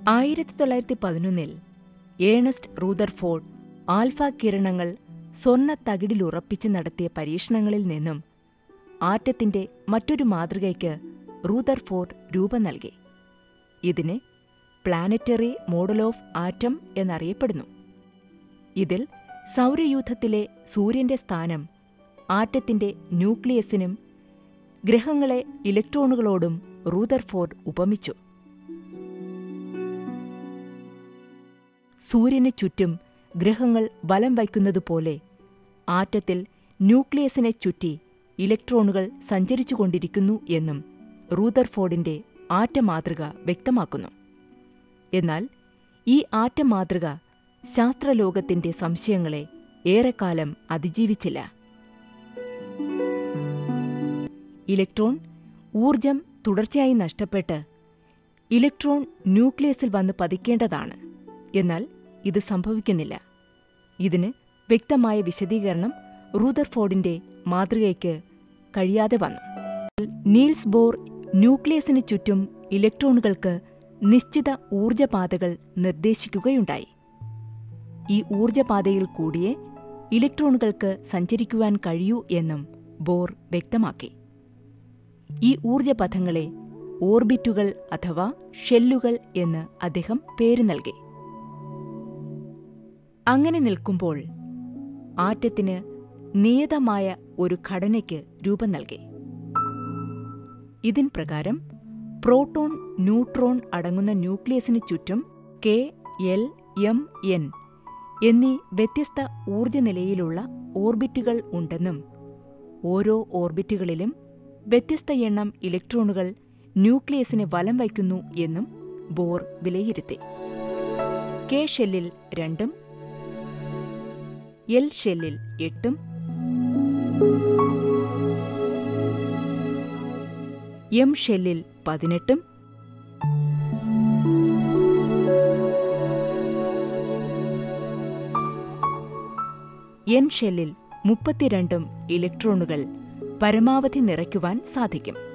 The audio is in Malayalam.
ആയിരത്തി തൊള്ളായിരത്തി പതിനൊന്നിൽ ഏണസ്റ്റ് റൂദർഫോർഡ് ആൽഫ കിരണങ്ങൾ സ്വർണ്ണ തകിടിലുറപ്പിച്ച് നടത്തിയ പരീക്ഷണങ്ങളിൽ നിന്നും ആറ്റത്തിന്റെ മറ്റൊരു മാതൃകയ്ക്ക് റൂദർഫോർഡ് രൂപം നൽകി ഇതിന് പ്ലാനറ്ററി മോഡൽ ഓഫ് ആറ്റം എന്നറിയപ്പെടുന്നു ഇതിൽ സൗരയൂഥത്തിലെ സൂര്യന്റെ സ്ഥാനം ആറ്റത്തിന്റെ ന്യൂക്ലിയസിനും ഗ്രഹങ്ങളെ ഇലക്ട്രോണുകളോടും റൂദർഫോർഡ് ഉപമിച്ചു സൂര്യന് ചുറ്റും ഗ്രഹങ്ങൾ വലം വയ്ക്കുന്നതുപോലെ ആറ്റത്തിൽ ന്യൂക്ലിയസിനെ ചുറ്റി ഇലക്ട്രോണുകൾ സഞ്ചരിച്ചുകൊണ്ടിരിക്കുന്നു എന്നും റൂദർഫോർഡിന്റെ ആറ്റമാതൃക വ്യക്തമാക്കുന്നു എന്നാൽ ഈ ആറ്റമാതൃക ശാസ്ത്രലോകത്തിന്റെ സംശയങ്ങളെ ഏറെക്കാലം അതിജീവിച്ചില്ല ഇലക്ട്രോൺ ഊർജം തുടർച്ചയായി നഷ്ടപ്പെട്ട് ഇലക്ട്രോൺ ന്യൂക്ലിയസിൽ വന്ന് പതിക്കേണ്ടതാണ് എന്നാൽ ഇത് സംഭവിക്കുന്നില്ല ഇതിന് വ്യക്തമായ വിശദീകരണം റൂദർഫോർഡിന്റെ മാതൃകയ്ക്ക് കഴിയാതെ വന്നു നീൽസ് ബോർ ന്യൂക്ലിയസിന് ചുറ്റും ഇലക്ട്രോണുകൾക്ക് നിശ്ചിത ഊർജപാതകൾ നിർദ്ദേശിക്കുകയുണ്ടായി ഈ ഊർജപാതയിൽ കൂടിയേ ഇലക്ട്രോണുകൾക്ക് സഞ്ചരിക്കുവാൻ കഴിയൂ എന്നും ബോർ വ്യക്തമാക്കി ഈ ഊർജപഥങ്ങളെ ഓർബിറ്റുകൾ അഥവാ ഷെല്ലുകൾ എന്ന് അദ്ദേഹം പേര് നൽകി അങ്ങനെ നിൽക്കുമ്പോൾ ആറ്റത്തിന് നിയതമായ ഒരു ഘടനയ്ക്ക് രൂപം നൽകി ഇതിൻ പ്രകാരം പ്രോട്ടോൺ ന്യൂട്രോൺ അടങ്ങുന്ന ന്യൂക്ലിയസിന് ചുറ്റും കെ എൽ എം എൻ എന്നീ വ്യത്യസ്ത ഊർജ്ജനിലയിലുള്ള ഓർബിറ്റുകൾ ഉണ്ടെന്നും ഓരോ ഓർബിറ്റുകളിലും വ്യത്യസ്ത എണ്ണം ഇലക്ട്രോണുകൾ ന്യൂക്ലിയസിനെ വലം വയ്ക്കുന്നു എന്നും ബോർ വിലയിരുത്തി കെ ഷെല്ലിൽ രണ്ടും എൽ ഷെല്ലിൽ എട്ടും എം ഷെല്ലിൽ പതിനെട്ടും എൻ ഷെല്ലിൽ മുപ്പത്തിരണ്ടും ഇലക്ട്രോണുകൾ പരമാവധി നിറയ്ക്കുവാൻ സാധിക്കും